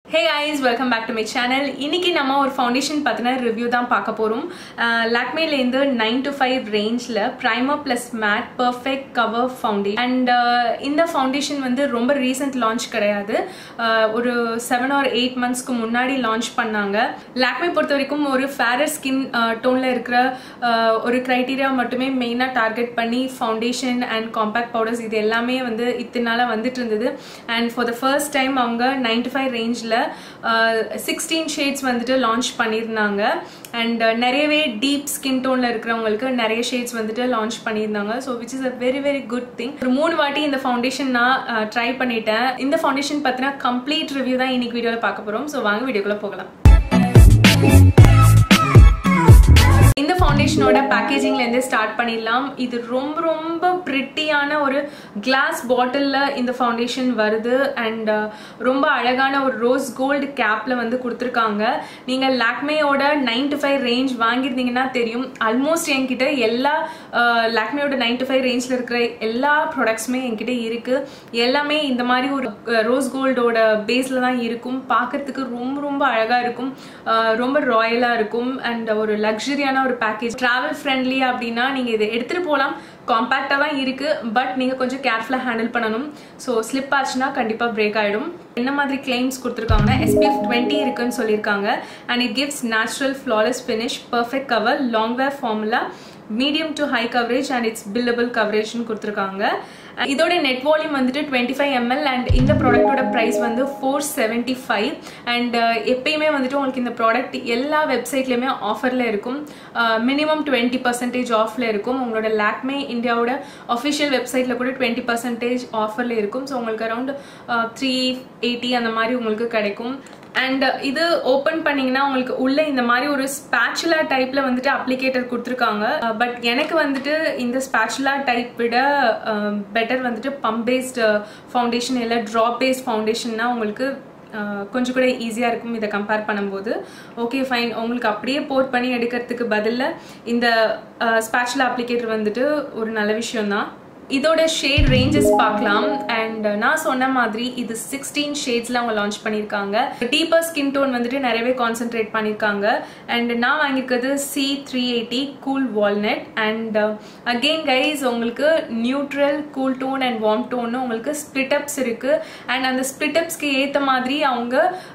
hey guys welcome back to my channel இன்னைக்கு நம்ம ஒரு ஃபவுண்டேஷன் பற்றின ரிவ்யூ தான் பார்க்க போகிறோம் லாக்மேலேருந்து நைன் டு ஃபைவ் ரேஞ்சில் primer plus matte perfect cover foundation and இந்த ஃபவுண்டேஷன் வந்து ரொம்ப ரீசெண்ட் லான்ச் கிடையாது Uh, ஒரு செவன் ஆர் எயிட் மந்த்ஸ்க்கு முன்னாடி லான்ச் பண்ணாங்க லாக்மே பொறுத்த வரைக்கும் ஒரு ஃபேரர் ஸ்கின் டோனில் இருக்கிற uh, ஒரு க்ரைட்டீரியா மட்டுமே மெயினாக டார்கெட் பண்ணி ஃபவுண்டேஷன் அண்ட் காம்பேக்ட் பவுடர்ஸ் இது எல்லாமே வந்து இத்தனை நாளாக வந்துட்டு இருந்தது and for the first time அவங்க நைன் டு ஃபைவ் ரேஞ்சில் சிக்ஸ்டீன் ஷேட்ஸ் வந்துட்டு லான்ச் பண்ணியிருந்தாங்க அண்ட் நிறையவே டீப் ஸ்கின் டோனில் இருக்கிறவங்களுக்கு நிறைய ஷேட்ஸ் வந்துட்டு லான்ச் பண்ணியிருந்தாங்க so which is a very very good thing ஒரு மூணு வாட்டி இந்த ஃபவுண்டேஷன் நான் ட்ரை பண்ணிட்டேன் இந்த ஃபவுண்டேஷன் பற்றின கம்ப்ளீட் ரிவ்யூ தான் இன்னைக்கு வீடியோவில் பார்க்க போகிறோம் ஸோ வாங்க வீடியோக்குள்ளே போகலாம் இந்த ஃபவுண்டேஷனோட பேக்கேஜிங்லேருந்து ஸ்டார்ட் பண்ணிடலாம் இது ரொம்ப ரொம்ப ப்ரிட்டியான ஒரு கிளாஸ் பாட்டிலில் இந்த ஃபவுண்டேஷன் வருது அண்ட் ரொம்ப அழகான ஒரு ரோஸ் கோல்டு கேப்பில் வந்து கொடுத்துருக்காங்க நீங்கள் லாக்மேயோட நைன் டு ஃபைவ் ரேஞ்ச் வாங்கியிருந்தீங்கன்னா தெரியும் ஆல்மோஸ்ட் என்கிட்ட எல்லா லாக்மேயோட நைன் டு ஃபைவ் ரேஞ்சில் இருக்கிற எல்லா ப்ராடக்ட்ஸுமே என்கிட்ட இருக்குது எல்லாமே இந்த மாதிரி ஒரு ரோஸ் கோல்டோட பேஸில் தான் இருக்கும் பார்க்கறதுக்கு ரொம்ப ரொம்ப அழகாக இருக்கும் அஹ் ரொம்ப ராயலாக இருக்கும் அண்ட் ஒரு லக்ஸரியான ஒரு பேக்கேஜ் ட்ராவல் ஃப்ரெண்ட்லி அப்படின்னா நீங்கள் இதை எடுத்துகிட்டு போகலாம் காம்பேக்டாக தான் இருக்குது பட் நீங்கள் கொஞ்சம் கேர்ஃபுல்லாக ஹேண்டில் பண்ணணும் ஸோ ஸ்லிப் ஆச்சுன்னா கண்டிப்பாக பிரேக் ஆகிடும் என்ன மாதிரி கிளைம்ஸ் கொடுத்துருக்காங்கன்னா எஸ்பிஎஃப் டுவெண்ட்டி இருக்குன்னு சொல்லியிருக்காங்க and it gives natural flawless finish perfect cover long wear formula medium to high coverage and it's buildable கவரேஜ்னு கொடுத்துருக்காங்க இதோட நெட் வால்யூம் வந்துட்டு டுவெண்ட்டி ஃபைவ் எம்எல் அண்ட் இந்த ப்ராடக்ட்டோட ப்ரைஸ் வந்து ஃபோர் செவன்ட்டி ஃபைவ் அண்ட் எப்பயுமே வந்துட்டு உங்களுக்கு இந்த ப்ராடக்ட் எல்லா வெப்சைட்லேயுமே ஆஃபரில் இருக்கும் மினிமம் டுவெண்ட்டி பர்சன்டேஜ் ஆஃபில் இருக்கும் உங்களோட லாக்மே இந்தியாவோட அஃபிஷியல் வெப்சைட்டில் கூட டுவெண்ட்டி பர்சன்டேஜ் ஆஃபரில் இருக்கும் ஸோ உங்களுக்கு அரௌண்ட் த்ரீ எயிட்டி அந்த மாதிரி உங்களுக்கு கிடைக்கும் அண்ட் இது ஓப்பன் பண்ணீங்கன்னா உங்களுக்கு உள்ள இந்த மாதிரி ஒரு ஸ்பேச்சுலா டைப்ல வந்துட்டு அப்ளிகேட்டர் கொடுத்துருக்காங்க பட் எனக்கு வந்துட்டு இந்த ஸ்பேச்சுலா டைப் விட பெட்டர் வந்துட்டு பம்ப் பேஸ்ட் ஃபவுண்டேஷன் இல்லை ட்ராப் பேஸ்ட் ஃபவுண்டேஷன்னா உங்களுக்கு கொஞ்சம் கூட ஈஸியாக இருக்கும் இதை கம்பேர் பண்ணும்போது ஓகே ஃபைன் உங்களுக்கு அப்படியே போர் பண்ணி எடுக்கிறதுக்கு பதிலில் இந்த ஸ்பேச்சுலா அப்ளிகேட்டர் வந்துட்டு ஒரு நல்ல விஷயம்தான் இதோட ஷேட் ரேஞ்சஸ் பார்க்கலாம் அண்ட் நான் சொன்ன மாதிரி இது சிக்ஸ்டீன் ஷேட்ஸில் அவங்க லான்ச் பண்ணியிருக்காங்க டீப்பர் ஸ்கின் டோன் வந்துட்டு நிறையவே கான்சென்ட்ரேட் பண்ணியிருக்காங்க அண்ட் நான் வாங்கியிருக்கிறது C three eighty cool walnut and again guys உங்களுக்கு neutral cool tone and warm டோன்னு உங்களுக்கு ஸ்பிளிட் அப்ஸ் இருக்குது அண்ட் அந்த ஸ்பிளிட் அப்ஸ்க்கு ஏற்ற மாதிரி அவங்க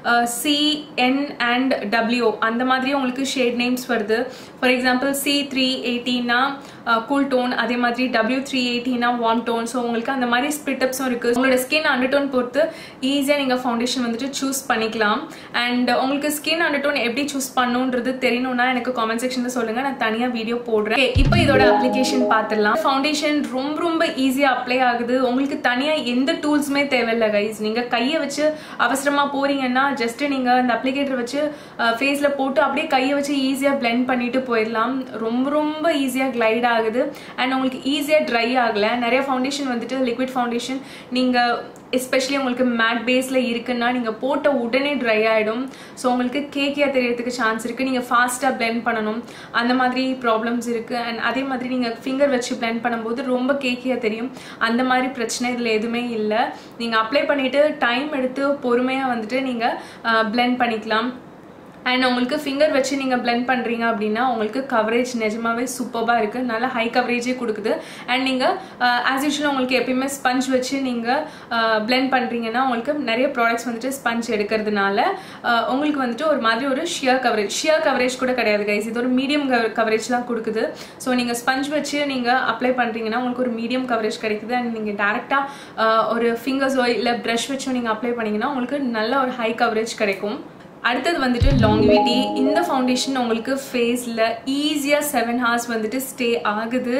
சி என் அண்ட் டபிள்யூ அந்த மாதிரி உங்களுக்கு ஷேட் நேம்ஸ் வருது ஃபார் எக்ஸாம்பிள் சி த்ரீ எயிட்டின்னா கூல் டோன் அதே மாதிரி டபிள்யூ த்ரீ எயிட்டினா வார்ம் டோன் ஸோ உங்களுக்கு அந்த மாதிரி ஸ்பிட்டப்ஸும் இருக்குது உங்களோட ஸ்கின் அண்டர் டோன் பொறுத்து ஈஸியாக நீங்கள் ஃபவுண்டேஷன் வந்துட்டு சூஸ் பண்ணிக்கலாம் அண்ட் உங்களுக்கு ஸ்கின் அண்டர் டோன் எப்படி சூஸ் பண்ணுன்றது தெரியணும்னா எனக்கு காமெண்ட் செக்ஷனில் சொல்லுங்கள் நான் தனியாக வீடியோ போடுறேன் இப்போ இதோட அப்ளிகேஷன் பார்த்துடலாம் ஃபவுண்டேஷன் ரொம்ப ரொம்ப ஈஸியாக அப்ளை ஆகுது உங்களுக்கு தனியாக எந்த டூல்ஸுமே தேவையில்லை கைஸ் நீங்கள் கையை வச்சு அவசரமாக போறீங்கன்னா ஜஸ்ட் நீங்கள் அந்த அப்ளிகேட்டர் வச்சு ஃபேஸில் போட்டு அப்படியே கையை வச்சு ஈஸியாக பிளெண்ட் பண்ணிட்டு போயிடலாம் ரொம்ப ரொம்ப ஈஸியாக கிளைட் ஆகுது அண்ட் உங்களுக்கு ஈஸியாக ட்ரை ஆகலை நிறைய ஃபவுண்டேஷன் வந்துட்டு லிக்விட் ஃபவுண்டேஷன் நீங்கள் எஸ்பெஷலி உங்களுக்கு மேட் பேஸில் இருக்குன்னா நீங்கள் போட்ட உடனே ட்ரை ஆகிடும் ஸோ உங்களுக்கு கேக்கியாக தெரியறதுக்கு சான்ஸ் இருக்குது நீங்கள் ஃபாஸ்ட்டாக பிளெண்ட் பண்ணணும் அந்த மாதிரி ப்ராப்ளம்ஸ் இருக்குது அண்ட் அதே மாதிரி நீங்கள் ஃபிங்கர் வச்சு பிளெண்ட் பண்ணும்போது ரொம்ப கேக்கியாக தெரியும் அந்த மாதிரி பிரச்சனை இதில் எதுவுமே இல்லை நீங்கள் அப்ளை பண்ணிவிட்டு டைம் எடுத்து பொறுமையாக வந்துட்டு நீங்கள் பிளெண்ட் பண்ணிக்கலாம் அண்ட் உங்களுக்கு ஃபிங்கர் வச்சு நீங்கள் பிளெண்ட் பண்ணுறீங்க அப்படின்னா உங்களுக்கு கவரேஜ் நிஜமாவே சூப்பராக இருக்குது நல்லா ஹை கவரேஜே கொடுக்குது அண்ட் நீங்கள் ஆஸ் யூஷுவல் உங்களுக்கு எப்பயுமே ஸ்பஞ்ச் வச்சு நீங்கள் பிளெண்ட் பண்ணுறீங்கன்னா உங்களுக்கு நிறைய ப்ராடக்ட்ஸ் வந்துட்டு ஸ்பஞ்ச் எடுக்கிறதுனால உங்களுக்கு வந்துட்டு ஒரு மாதிரி ஒரு ஷியர் கவரேஜ் ஷியர் கவரேஜ் கூட கிடையாது கைஸ் இது ஒரு மீடியம் கவரேஜ் தான் கொடுக்குது ஸோ நீங்கள் ஸ்பஞ்ச் வச்சு நீங்கள் அப்ளை பண்ணுறீங்கன்னா உங்களுக்கு ஒரு மீடியம் கவரேஜ் கிடைக்குது அண்ட் நீங்கள் டேரெக்டாக ஒரு ஃபிங்கர்ஸோ இல்லை ப்ரஷ் வச்சோ நீங்கள் அப்ளை பண்ணிங்கன்னா உங்களுக்கு நல்ல ஒரு ஹை கவரேஜ் கிடைக்கும் அடுத்தது வந்துட்டு லாங்கிவிட்டி இந்த ஃபவுண்டேஷன் உங்களுக்கு ஃபேஸில் ஈஸியாக செவன் ஹார்ஸ் வந்துட்டு ஸ்டே ஆகுது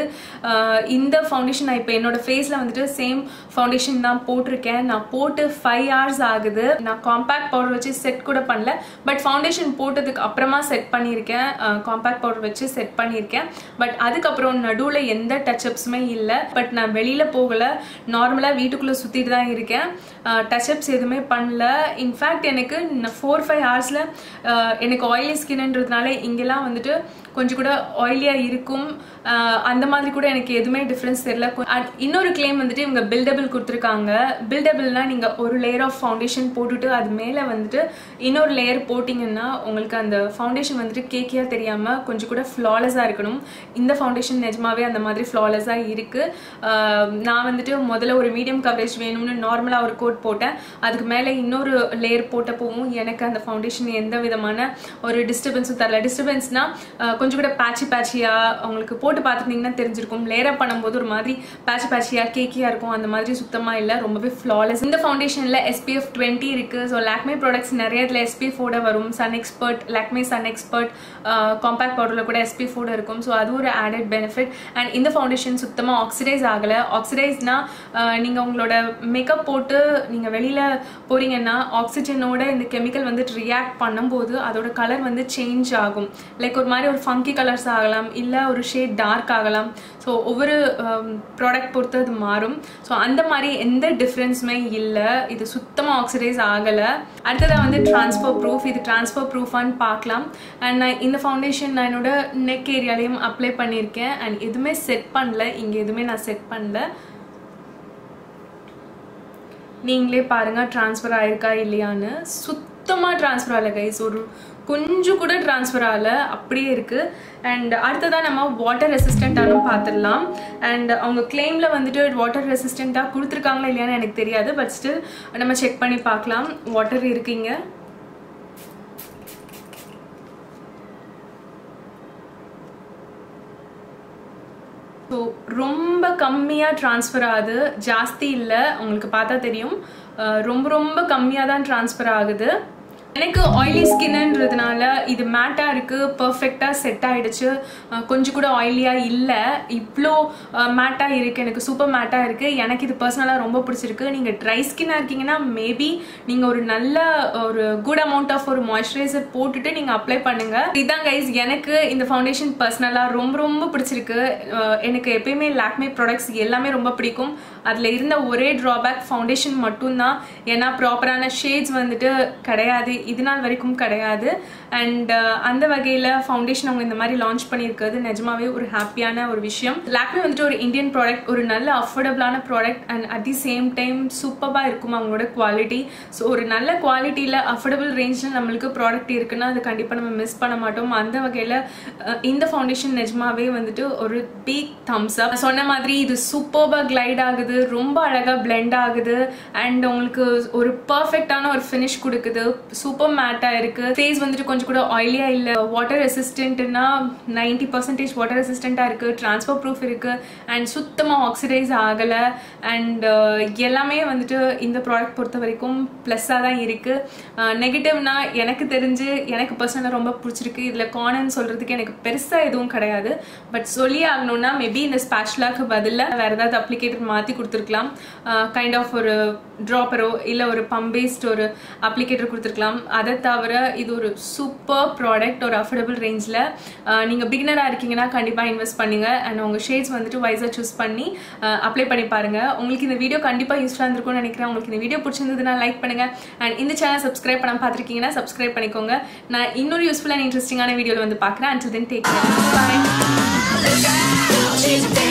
இந்த ஃபவுண்டேஷன் நான் இப்போ என்னோட ஃபேஸில் வந்துட்டு சேம் ஃபவுண்டேஷன் தான் போட்டிருக்கேன் நான் போட்டு ஃபைவ் ஹவர்ஸ் ஆகுது நான் காம்பேக்ட் பவுடர் வச்சு செட் கூட பண்ணல பட் ஃபவுண்டேஷன் போட்டதுக்கு அப்புறமா செட் பண்ணியிருக்கேன் காம்பேக்ட் பவுடர் வச்சு செட் பண்ணியிருக்கேன் பட் அதுக்கப்புறம் நடுவில் எந்த டச்சப்ஸுமே இல்லை பட் நான் வெளியில் போகலை நார்மலாக வீட்டுக்குள்ளே சுற்றிட்டு தான் இருக்கேன் டச்சப்ஸ் எதுவுமே பண்ணல இன்ஃபேக்ட் எனக்கு ஃபோர் ஃபைவ் ஹவர்ஸில் எனக்கு ஆயிலி ஸ்கின்ன்றதுனால இங்கெல்லாம் வந்துட்டு கொஞ்சம் கூட ஆயிலியாக இருக்கும் அஹ் அந்த மாதிரி கூட எனக்கு எதுவுமே டிஃப்ரென்ஸ் தெரியல கொ- அட்- இன்னொரு கிளைம் வந்துட்டு இவங்க பில்டபிள் கொடுத்துருக்காங்க பில்டபிள்னா நீங்கள் ஒரு லேயர் ஆஃப் ஃபவுண்டேஷன் போட்டுட்டு அது மேலே வந்துட்டு இன்னொரு லேயர் போட்டிங்கன்னா உங்களுக்கு அந்த ஃபவுண்டேஷன் வந்துட்டு கேக்கியாக தெரியாமல் கொஞ்சம் கூட ஃப்ளாலெஸாக இருக்கணும் இந்த ஃபவுண்டேஷன் நிஜமாவே அந்த மாதிரி ஃப்ளாலெஸாக இருக்குது நான் வந்துட்டு முதல்ல ஒரு மீடியம் கவரேஜ் வேணும்னு நார்மலாக ஒரு கோட் போட்டேன் அதுக்கு மேலே இன்னொரு லேயர் போட்டப்போவும் எனக்கு அந்த ஃபவுண்டேஷன் எந்த விதமான ஒரு டிஸ்டர்பன்ஸும் தரல டிஸ்டர்பன்ஸ்னால் கொஞ்சம் கூட பேட்சி பேட்சியாக உங்களுக்கு போட்டு பார்த்துருந்தீங்கன்னா தெரிஞ்சிருக்கும் லேயர் பண்ணும்போது ஒரு மாதிரி பேட்சி பேட்சியாக கேக்கியாக இருக்கும் அந்த மாதிரி சுத்தமாக இல்லை ரொம்பவே ஃப்ளாலெஸ் இந்த ஃபவுண்டேஷனில் எஸ்பிஎஃப் டுவெண்ட்டி இருக்குது ஸோ லாக்மே ப்ராடக்ட்ஸ் நிறைய இதில் எஸ்பிஎஃப் ஓட வரும் sun expert Lakme sun expert compact பவுடரில் கூட எஸ்பிஎஃப் ஓட இருக்கும் ஸோ அது ஒரு ஆடட் பெனிஃபிட் அண்ட் இந்த ஃபவுண்டேஷன் சுத்தமாக ஆக்சிடைஸ் ஆகலை ஆக்சிடைஸ்னா நீங்கள் உங்களோட மேக்கப் போட்டு நீங்கள் வெளியில் போறீங்கன்னா ஆக்சிஜனோட இந்த கெமிக்கல் வந்துட்டு ரியாக்ட் பண்ணும்போது அதோட கலர் வந்து சேஞ்ச் ஆகும் லைக் ஒரு மாதிரி ஒரு ஃபங்கி கலர்ஸ் ஆகலாம் இல்லை ஒரு ஷேட் டார்க் ஆகலாம் ஸோ ஒவ்வொரு ப்ராடக்ட் பொறுத்து அது மாறும் ஸோ அந்த மாதிரி எந்த டிஃப்ரென்ஸுமே இல்லை இது சுத்தமாக ஆக்சிடைஸ் ஆகலை அடுத்ததாக வந்து ட்ரான்ஸ்ஃபர் ப்ரூஃப் இது ட்ரான்ஸ்ஃபர் ப்ரூஃபான்னு பார்க்கலாம் அண்ட் நான் இந்த ஃபவுண்டேஷன் நான் என்னோட நெக் ஏரியாலையும் அப்ளை பண்ணியிருக்கேன் அண்ட் எதுவுமே செட் பண்ணல இங்கே எதுவுமே நான் செட் பண்ணல நீங்களே பாருங்க ட்ரான்ஸ்ஃபர் ஆயிருக்கா இல்லையான்னு சுத்தமாக ட்ரான்ஸ்ஃபர் ஆகல கைஸ் ஒரு கொஞ்சம் கூட ட்ரான்ஸ்ஃபர் ஆகல அப்படியே இருக்கு அண்ட் அடுத்ததான் நம்ம வாட்டர் ரெசிஸ்டண்ட்டானு பார்த்துடலாம் அண்ட் அவங்க கிளைமில் வந்துட்டு வாட்டர் ரெசிஸ்டண்ட்டாக கொடுத்துருக்காங்களா இல்லையான்னு எனக்கு தெரியாது பட் ஸ்டில் நம்ம செக் பண்ணி பார்க்கலாம் வாட்டர் இருக்குங்க ஸோ ரொம்ப கம்மியாக ட்ரான்ஸ்ஃபர் ஆகுது ஜாஸ்தி இல்லை உங்களுக்கு பார்த்தா தெரியும் அஹ் ரொம்ப ரொம்ப கம்மியாக தான் ட்ரான்ஸ்ஃபர் ஆகுது எனக்கு ஆயிலி ஸ்கின்ன்றதுனால இது மேட்டாக இருக்குது பர்ஃபெக்டாக செட் ஆயிடுச்சு அஹ் கொஞ்சம் கூட ஆயிலியாக இல்லை இவ்வளோ மேட்டாக இருக்குது எனக்கு சூப்பர் மேட்டாக இருக்குது எனக்கு இது பர்சனலாக ரொம்ப பிடிச்சிருக்கு நீங்கள் ட்ரை ஸ்கின்னாக இருக்கீங்கன்னா மேபி நீங்கள் ஒரு நல்ல ஒரு குட் அமௌண்ட் ஆஃப் ஒரு மாய்ஸ்சரைசர் போட்டுட்டு நீங்கள் அப்ளை பண்ணுங்கள் இதுதான் கைஸ் எனக்கு இந்த ஃபவுண்டேஷன் பர்சனலாக ரொம்ப ரொம்ப பிடிச்சிருக்கு அஹ் எனக்கு எப்பயுமே லாக்மே ப்ராடக்ட்ஸ் எல்லாமே ரொம்ப பிடிக்கும் அதில் இருந்த ஒரே ட்ராபேக் ஃபவுண்டேஷன் மட்டும்தான் ஏன்னா ப்ராப்பரான ஷேட்ஸ் வந்துட்டு கிடையாது இது நாள் வரைக்கும் கிடையாது அண்ட் அந்த வகையில் ஃபவுண்டேஷன் அவங்க இந்த மாதிரி லான்ச் பண்ணியிருக்கிறது நிஜமாவே ஒரு ஹாப்பியான ஒரு விஷயம் லாக்மே வந்துட்டு ஒரு இந்தியன் ப்ராடக்ட் ஒரு நல்ல அஃபோர்டபுளான product and at the same time சூப்பராக இருக்கும் அவங்களோட குவாலிட்டி ஸோ ஒரு நல்ல குவாலிட்டியில் அஃபோர்டபுள் ரேஞ்சில் நம்மளுக்கு ப்ராடக்ட் இருக்குன்னா அது கண்டிப்பாக நம்ம மிஸ் பண்ண மாட்டோம் அந்த வகையில் இந்த ஃபவுண்டேஷன் நிஜமாவே வந்துட்டு ஒரு பிக் தம்ஸ் அப் சொன்ன மாதிரி இது சூப்பராக கிளைட் ஆகுது ரொம்ப அழகாக பிளெண்ட் ஆகுது அண்ட் உங்களுக்கு ஒரு பர்ஃபெக்டான ஒரு ஃபினிஷ் கொடுக்குது சூப்பர் மேட்டாக இருக்குது ஃபேஸ் வந்துட்டு கொஞ்சம் கூட ஆயிலியாக இல்லை வாட்டர் ரெசிஸ்டன்ட்னா நைன்டி பர்சன்டேஜ் வாட்டர் ரெசிஸ்டண்ட்டாக இருக்குது ட்ரான்ஸ்ஃபர் ப்ரூஃப் இருக்குது அண்ட் சுத்தமாக ஆக்சிடைஸ் ஆகலை அண்ட் எல்லாமே வந்துட்டு இந்த ப்ராடக்ட் பொறுத்த வரைக்கும் ப்ளஸ்ஸாக தான் இருக்குது நெகட்டிவ்னா எனக்கு தெரிஞ்சு எனக்கு பர்சனலாக ரொம்ப பிடிச்சிருக்கு இதில் கானன்னு சொல்கிறதுக்கு எனக்கு பெருசாக எதுவும் கிடையாது பட் சொல்லி ஆகணும்னா மேபி இந்த ஸ்பேஷலாக்கு பதிலாக வேறு ஏதாவது அப்ளிகேட்டர் மாற்றி கொடுத்துருக்கலாம் கைண்ட் ஆஃப் ஒரு ட்ராப்பரோ இல்லை ஒரு பம்ப் பேஸ்ட் ஒரு அப்ளிகேட்டர் கொடுத்துருக்கலாம் அதை தவிர இது ஒரு சூப்பர் ப்ராடக்ட் ஒரு அஃபோர்டபுள் ரேஞ்சில் நீங்கள் பிகினராக இருக்கீங்கன்னா கண்டிப்பாக இன்வெஸ்ட் பண்ணுங்க அண்ட் உங்கள் ஷேட்ஸ் வந்துட்டு வைஸாக சூஸ் பண்ணி அப்ளை பண்ணி பாருங்க உங்களுக்கு இந்த வீடியோ கண்டிப்பாக யூஸ்ஃபுல்லாக இருந்திருக்கும்னு நினைக்கிறேன் உங்களுக்கு இந்த வீடியோ பிடிச்சிருந்ததுன்னா லைக் பண்ணுங்க அண்ட் இந்த சேனல் சப்ஸ்கிரைப் பண்ண பார்த்துருக்கீங்கன்னா சப்ஸ்கிரைப் பண்ணிக்கோங்க நான் இன்னொரு யூஸ்ஃபுல்லான இன்ட்ரெஸ்டிங்கான வீடியோவில் வந்து பார்க்குறேன் அண்ட் தென் டேக் பாய்